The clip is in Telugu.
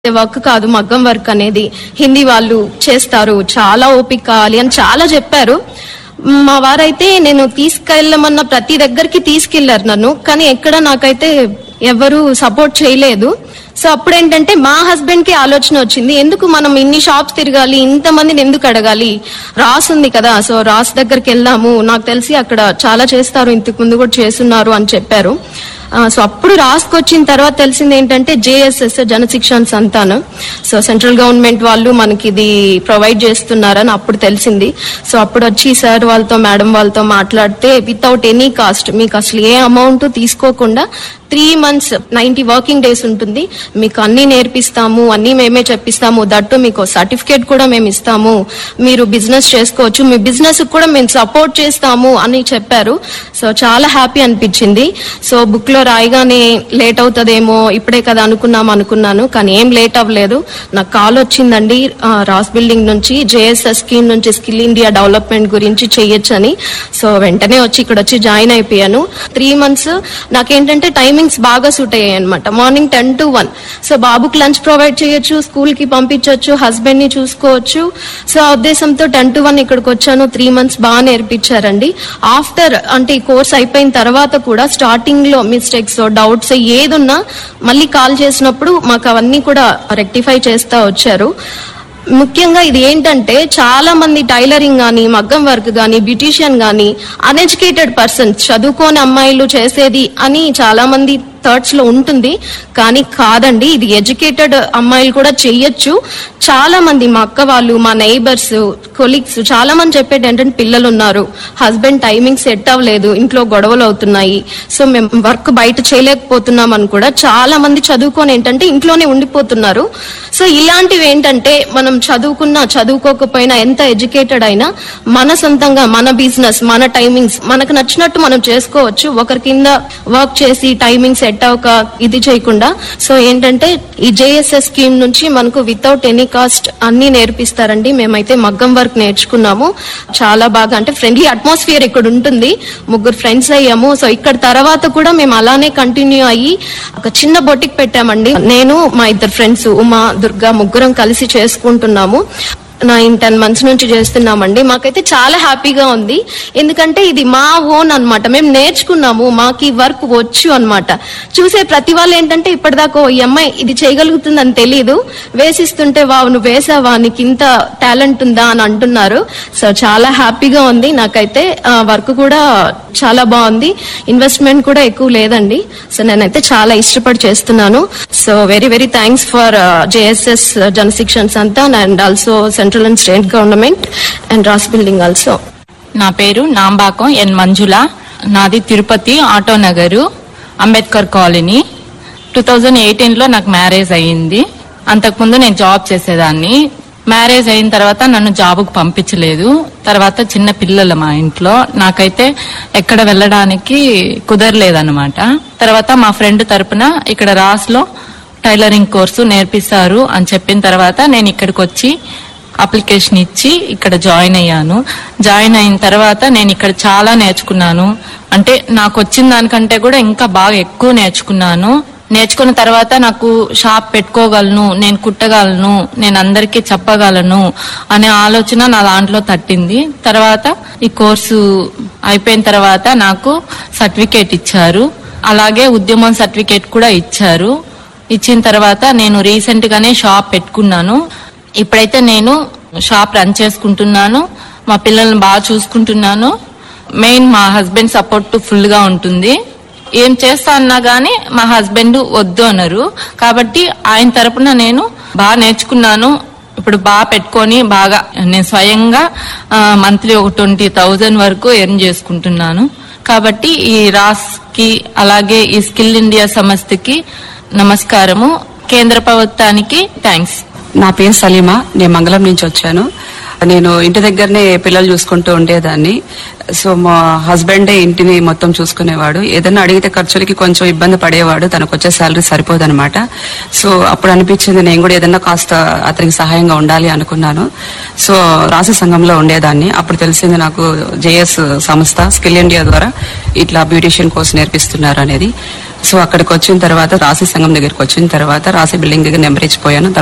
వర్క్ కాదు మగ్గం వర్క్ అనేది హిందీ వాళ్ళు చేస్తారు చాలా ఓపిక కావాలి అని చాలా చెప్పారు మా వారైతే నేను తీసుకెళ్ళమన్న ప్రతి దగ్గరికి తీసుకెళ్లారు నన్ను కానీ ఎక్కడ నాకైతే ఎవరు సపోర్ట్ చేయలేదు సో అప్పుడు ఏంటంటే మా హస్బెండ్ కి ఆలోచన వచ్చింది ఎందుకు మనం ఇన్ని షాప్స్ తిరగాలి ఇంత మందిని ఎందుకు అడగాలి రాస్ ఉంది కదా సో రాస్ దగ్గరికి వెళ్దాము నాకు తెలిసి అక్కడ చాలా చేస్తారు ఇంతకు ముందు కూడా చేస్తున్నారు అని చెప్పారు ఆ, సో అప్పుడు రాసుకొచ్చిన తర్వాత తెలిసింది ఏంటంటే జేఎస్ఎస్ జనశిక్షణ సంతానం సో సెంట్రల్ గవర్నమెంట్ వాళ్ళు మనకి ఇది ప్రొవైడ్ చేస్తున్నారని అప్పుడు తెలిసింది సో అప్పుడు వచ్చి సార్ వాళ్ళతో మేడం వాళ్ళతో మాట్లాడితే వితౌట్ ఎనీ కాస్ట్ మీకు అసలు ఏ అమౌంట్ తీసుకోకుండా three months ninety working days ఉంటుంది మీకు అన్ని నేర్పిస్తాము అన్ని మేమే చెప్పిస్తాము దట్టు మీకు సర్టిఫికేట్ కూడా మేము ఇస్తాము మీరు బిజినెస్ చేసుకోవచ్చు మీ బిజినెస్ కూడా మేము సపోర్ట్ చేస్తాము అని చెప్పారు సో చాలా హ్యాపీ అనిపించింది సో బుక్ లో రాయగానే లేట్ అవుతుందేమో ఇప్పుడే కదా అనుకున్నాం అనుకున్నాను కానీ ఏం లేట్ అవ్వలేదు నాకు కాల్ వచ్చిందండి ఆ, రాస్ బిల్డింగ్ నుంచి జేఎస్ఎస్ స్కీమ్ నుంచి స్కిల్ ఇండియా డెవలప్మెంట్ గురించి చెయ్యొచ్చని సో వెంటనే వచ్చి ఇక్కడ వచ్చి జాయిన్ అయిపోయాను త్రీ మంత్స్ నాకేంటంటే టైమింగ్స్ బాగా సూట్ అయ్యాయి అనమాట morning ten to one so బాబుకి లంచ్ ప్రొవైడ్ చేయొచ్చు స్కూల్ కి పంపించవచ్చు హస్బెండ్ ని చూసుకోవచ్చు సో ఆ ఉద్దేశంతో టెన్ టు వన్ ఇక్కడికి వచ్చాను త్రీ మంత్స్ బాగా నేర్పించారండి ఆఫ్టర్ అంటే ఈ కోర్స్ అయిపోయిన తర్వాత కూడా స్టార్టింగ్ లో మిస్టేక్స్ డౌట్స్ ఏదున్నా మళ్ళీ కాల్ చేసినప్పుడు మాకు అవన్నీ కూడా రెక్టిఫై చేస్తా వచ్చారు ముఖ్యంగా ఇది ఏంటంటే చాలా మంది టైలరింగ్ గాని మగ్గం వర్క్ గాని బ్యూటీషియన్ గాని అన్ఎడ్యుకేటెడ్ పర్సన్స్ చదువుకోని అమ్మాయిలు చేసేది అని చాలా మంది థర్డ్స్ లో ఉంటుంది కానీ కాదండి ఇది ఎడ్యుకేటెడ్ అమ్మాయిలు కూడా చెయ్యొచ్చు చాలా మంది మా అక్క వాళ్ళు మా నైబర్స్ కొలీగ్స్ చాలా మంది చెప్పేది ఏంటంటే పిల్లలు ఉన్నారు హస్బెండ్ టైమింగ్ సెట్ అవ్వలేదు ఇంట్లో గొడవలు అవుతున్నాయి సో మేము వర్క్ బయట చేయలేకపోతున్నాం అని కూడా చాలా మంది చదువుకొని ఏంటంటే ఇంట్లోనే ఉండిపోతున్నారు సో ఇలాంటివి ఏంటంటే మనం చదువుకున్నా చదువుకోకపోయినా ఎంత ఎడ్యుకేటెడ్ అయినా మన సొంతంగా మన బిజినెస్ మన టైమింగ్స్ మనకు నచ్చినట్టు మనం చేసుకోవచ్చు ఒకరి కింద వర్క్ చేసి టైమింగ్ సెట్ అవ్వక ఇది చేయకుండా సో ఏంటంటే ఈ జేఎస్ఎస్ స్కీమ్ నుంచి మనకు వితౌట్ ఎనీ కాస్ట్ అన్ని నేర్పిస్తారండి మేమైతే మగ్గం వర్క్ నేర్చుకున్నాము చాలా బాగా అంటే ఫ్రెండ్లీ అట్మాస్ఫియర్ ఇక్కడ ఉంటుంది ముగ్గురు ఫ్రెండ్స్ అయ్యాము సో ఇక్కడ తర్వాత కూడా మేము అలానే కంటిన్యూ అయ్యి ఒక చిన్న బొటిక్ పెట్టామండి నేను మా ఇద్దరు ఫ్రెండ్స్ ఉమా దుర్గా ముగ్గురం కలిసి చేసుకుంటున్నాము నైన్ టెన్ మంత్స్ నుంచి చేస్తున్నామండి మాకైతే చాలా హ్యాపీగా ఉంది ఎందుకంటే ఇది మా ఓన్ అన్నమాట మేము నేర్చుకున్నాము మాకు ఈ వర్క్ వచ్చు అన్నమాట చూసే ప్రతి వాళ్ళు ఏంటంటే ఇప్పటిదాకా "ఓ, ఈ అమ్మాయి ఇది చేయగలుగుతుందని తెలియదు వేసిస్తుంటే వావ్ నువ్వు వేసావా నీకు ఇంత టాలెంట్ ఉందా అని అంటున్నారు సో చాలా హ్యాపీగా ఉంది నాకైతే వర్క్ కూడా చాలా బాగుంది ఇన్వెస్ట్మెంట్ కూడా ఎక్కువ లేదండి సో నేనైతే చాలా ఇష్టపడి చేస్తున్నాను so very very thanks for JSS Jan Shikshan Sansthan and also central and state government and RASS building also నా పేరు నాంబాకం ఎన్ మంజుల నాది Tirupati auto Nagar Ambedkar colony two thousand ఎయిటీన్లో నాకు మ్యారేజ్ అయ్యింది అంతకుముందు నేను జాబ్ చేసేదాన్ని మ్యారేజ్ అయిన తర్వాత నన్ను జాబుకు పంపించలేదు తర్వాత చిన్న పిల్లలు మా ఇంట్లో నాకైతే ఎక్కడ వెళ్ళడానికి కుదరలేదన్నమాట తర్వాత మా ఫ్రెండ్ తరపున ఇక్కడ రాస్లో టైలరింగ్ కోర్సు నేర్పిస్తారు అని చెప్పిన తర్వాత నేను ఇక్కడికి వచ్చి అప్లికేషన్ ఇచ్చి ఇక్కడ జాయిన్ అయ్యాను జాయిన్ అయిన తర్వాత నేను ఇక్కడ చాలా నేర్చుకున్నాను అంటే నాకు వచ్చిన దానికంటే కూడా ఇంకా బాగా ఎక్కువ నేర్చుకున్నాను నేర్చుకున్న తర్వాత నాకు షాప్ పెట్టుకోగలను నేను కుట్టగలను నేను అందరికీ చెప్పగలను అనే ఆలోచన నా దాంట్లో తట్టింది తర్వాత ఈ కోర్సు అయిపోయిన తర్వాత నాకు సర్టిఫికేట్ ఇచ్చారు అలాగే ఉద్యమం సర్టిఫికేట్ కూడా ఇచ్చారు ఇచ్చిన తర్వాత నేను రీసెంట్ గానే షాప్ పెట్టుకున్నాను ఇప్పుడైతే నేను షాప్ రన్ చేసుకుంటున్నాను మా పిల్లల్ని బాగా చూసుకుంటున్నాను మెయిన్ మా హస్బెండ్ సపోర్ట్ ఫుల్ గా ఉంటుంది ఏం చేస్తా అన్నా గానీ మా హస్బెండ్ వద్దు అన్నారు కాబట్టి ఆయన తరపున నేను బాగా నేర్చుకున్నాను ఇప్పుడు బాగా పెట్టుకొని బాగా నేను స్వయంగా మంత్లీ ఒక ట్వంటీ థౌజండ్ వరకు ఎర్న్ చేసుకుంటున్నాను కాబట్టి ఈ రాస్ కి అలాగే ఈ స్కిల్ ఇండియా సంస్థకి నమస్కారము కేంద్ర ప్రభుత్వానికి థ్యాంక్స్ నా పేరు సలీమా నేను మంగళం నుంచి వచ్చాను నేను ఇంటి దగ్గరనే పిల్లలు చూసుకుంటూ ఉండేదాన్ని సో మా హస్బెండే ఇంటిని మొత్తం చూసుకునేవాడు ఏదైనా అడిగితే ఖర్చులకి కొంచెం ఇబ్బంది పడేవాడు తనకు వచ్చే శాలరీ సరిపోదన్నమాట సో అప్పుడు అనిపించింది నేను కూడా ఏదైనా కాస్త అతనికి సహాయంగా ఉండాలి అనుకున్నాను సో రాసి సంఘంలో ఉండేదాన్ని అప్పుడు తెలిసింది నాకు జేఎస్ సంస్థ స్కిల్ ఇండియా ద్వారా ఇట్లా బ్యూటిషియన్ కోర్స్ నేర్పిస్తున్నారు అనేది సో అక్కడికి వచ్చిన తర్వాత రాసి సంఘం దగ్గరికి వచ్చిన తర్వాత రాసి బిల్డింగ్ దగ్గర నెంబర్ ఇచ్చిపోయాను